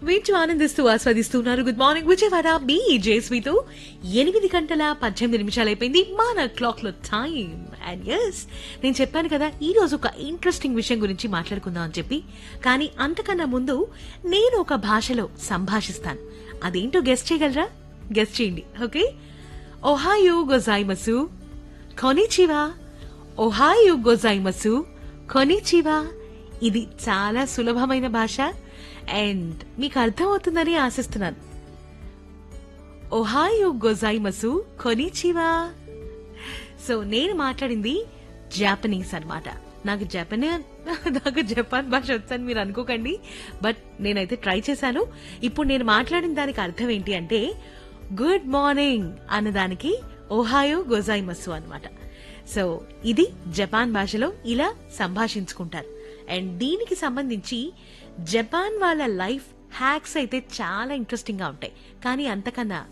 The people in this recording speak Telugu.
వింటూ ఆనందిస్తూ ఆస్వాదిస్తున్నారు గుడ్ మార్నింగ్ విజయవాడ మీ జేస్వితో ఎనిమిది గంటల పద్దెనిమిది నిమిషాలు అయిపోయింది మన క్లాక్ లో టైం అండ్ ఎస్ నేను చెప్పాను కదా ఈ రోజు ఒక ఇంట్రెస్టింగ్ విషయం గురించి మాట్లాడుకుందాం అని చెప్పి కానీ అంతకన్నా ముందు నేను ఒక భాషలో సంభాషిస్తాను అదేంటో గెస్ట్ చేయగలరా గెస్ట్ చేయండి ఓకే ఒహాయో గొజాయిమసు కొనిచివా ఒహాయో గొజాయిమసు కొనిచివా ఇది చాలా సులభమైన భాష అండ్ మీకు అర్థమవుతుందని ఆశిస్తున్నాను ఒహాయో గొజాయిమసు కొనిచివా సో నేను మాట్లాడింది జాపనీస్ అన్నమాట నాకు జపన్ నాకు జపాన్ భాష వచ్చని మీరు అనుకోకండి బట్ నేనైతే ట్రై చేశాను ఇప్పుడు నేను మాట్లాడిన దానికి అర్థం ఏంటి అంటే గుడ్ మార్నింగ్ అన్నదానికి ఓహాయో గొజాయిమస్సు అన్నమాట సో ఇది జపాన్ భాషలో ఇలా సంభాషించుకుంటారు అండ్ దీనికి సంబంధించి జపాన్ వాళ్ళ లైఫ్ హ్యాక్స్ అయితే చాలా ఇంట్రెస్టింగ్ గా ఉంటాయి కానీ అంతకన్నా